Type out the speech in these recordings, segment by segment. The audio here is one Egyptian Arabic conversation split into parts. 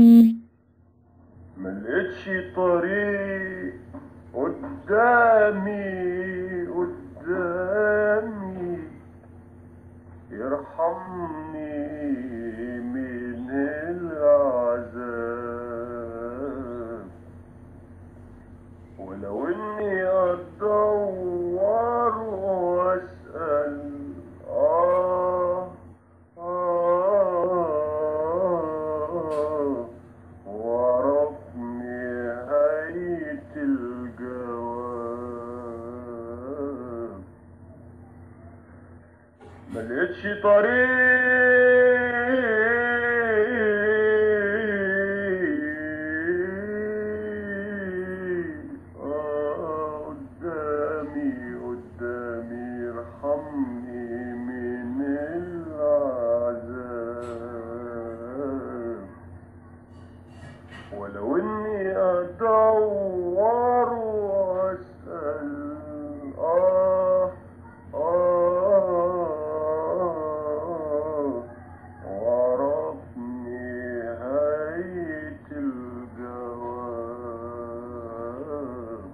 ملقتش طريق قدامي قدامي يرحمني من العذاب ولو اني ادور واسال آه آه واعرف نهاية الجواب ملقتش طريق آه قدامي قدامي ارحمني من العذاب ولو اني ادور واسال اه اه واعرف نهاية الجواب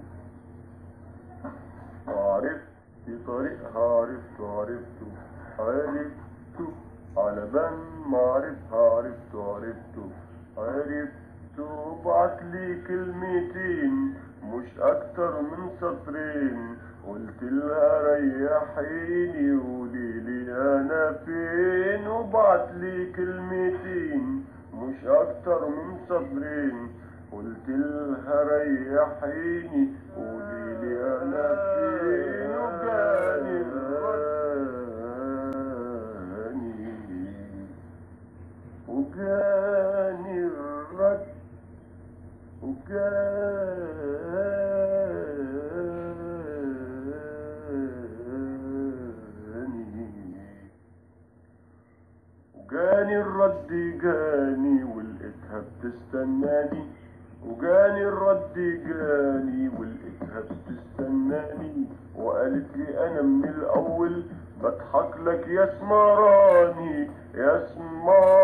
عرفت طريقها عرفته عرفته عرفته على بال ما عرفها عرفته عرفته عرفته بعت لي كلمتين مش اكتر من سطرين قلت لها ريحيني قولي لي انا فين وبعت لي كلمتين مش اكتر من سطرين قلت لها ريحيني قولي لي انا فين وجاني الراني وجاني الرد وجاني وجاني الرد جاني ولقيتها بتستناني وجاني الرد جاني ولقيتها بتستناني وقالت لي انا من الاول بضحك لك يا سمراني يا سمراني